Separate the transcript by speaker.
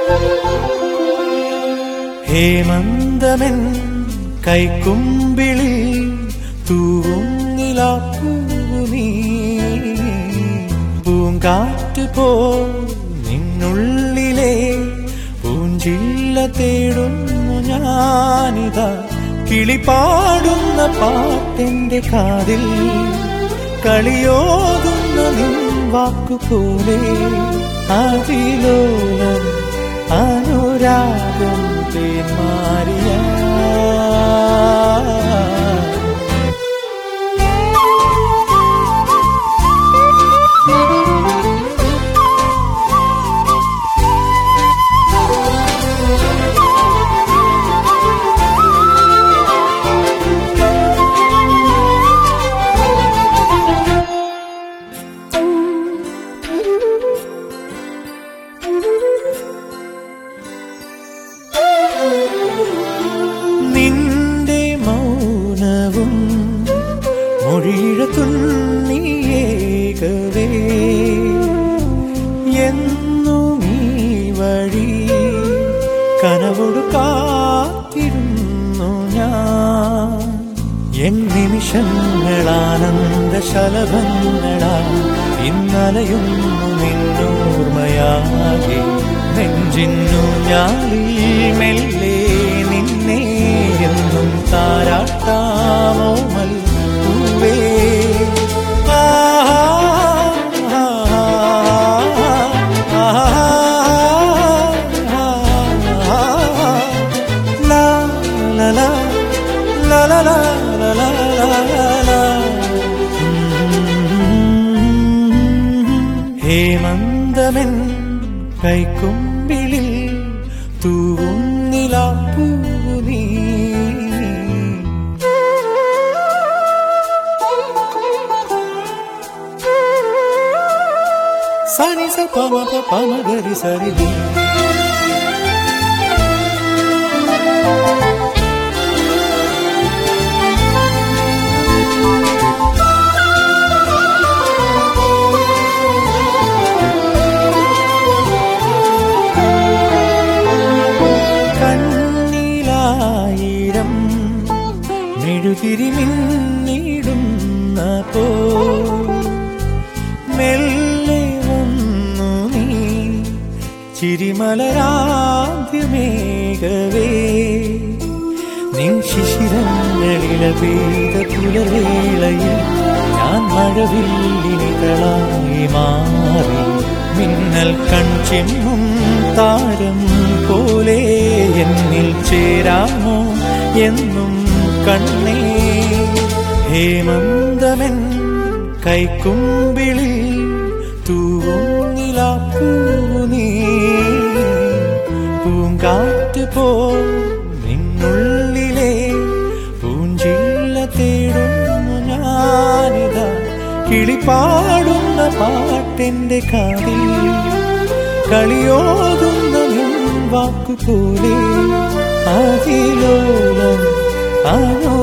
Speaker 1: ഹേമന്തമെൻ കൈക്കുമ്പിളിൽ തൂവുന്നിലാപ്പൂവു നീ പൂങ്കാറ്റ് പോ നിന്നുള്ളിലെ പൂഞ്ചില്ല തേടുന്നു ഞാനിതാ കിളിപാടുന്ന പാട്ടെന്റെ കാതിൽ കളിയോതുന്ന നിൻ വാക്കുപോലെ അതിലോലം അനുരാഗം തേന്മാരിയ നിന്റെ മൗനവും മൊഴിഴത്തുണ്ണിയേകവേ എന്നും ഈ വഴി കനവോട് കാത്തിരുന്നു ഞാൻ എൻ നിമിഷങ്ങളാനന്ദ ശലഭങ്ങളാ ഇന്നലയുന്നു നിന്നോർമ്മയാകെ നെഞ്ചിന്നു ഞാളിൽ മെല്ലെ നിന്നെ എന്നും താരാട്ടാമോ മൽ പൂവേ ആഹാ, ആഹാ, ആഹാ, ആഹാ. ലാ, ലാ, ലാ, ലാ, ലാ, ലാ, ലാ, ലാ, ലാ, ലാ. ഹേമന്തമെൻ കൈക്കുമ്പിളിൽ തൂവുന്നിലാപ്പൂ നീ സനി സ പമ പ പമ ഗരി സരി നി. കണ്ണിലായിരം മെഴുതിരി മിന്നിടുന്ന പോ മെല്ലെ വന്നു നീ ചിരിമലരാദ്യമേകവേ നിൻ ശിശിരങ്ങളില പെയ്ത പുലവേളയിൽ ഞാൻ മഴവില്ലിനികളായി മാറി മിന്നൽ കൺചെമ്മും താരം പോലെ എന്നിൽ ചേരാമോ എന്നും കണ്ണേ ഹേമന്തമെൻ കൈക്കുമ്പിളിൽ തൂവുന്നിലാപ്പൂ നീ പൂങ്കാറ്റ് പോ നിന്നുള്ളിലെ പൂഞ്ചില്ല തേടുന്നു ഞാനിതാ കിളിപാടുന്ന പാട്ടെന്റെ കാതിൽ കളിയോതുന്ന നിൻ വാക്കുപോലെ അതിലോലം അനു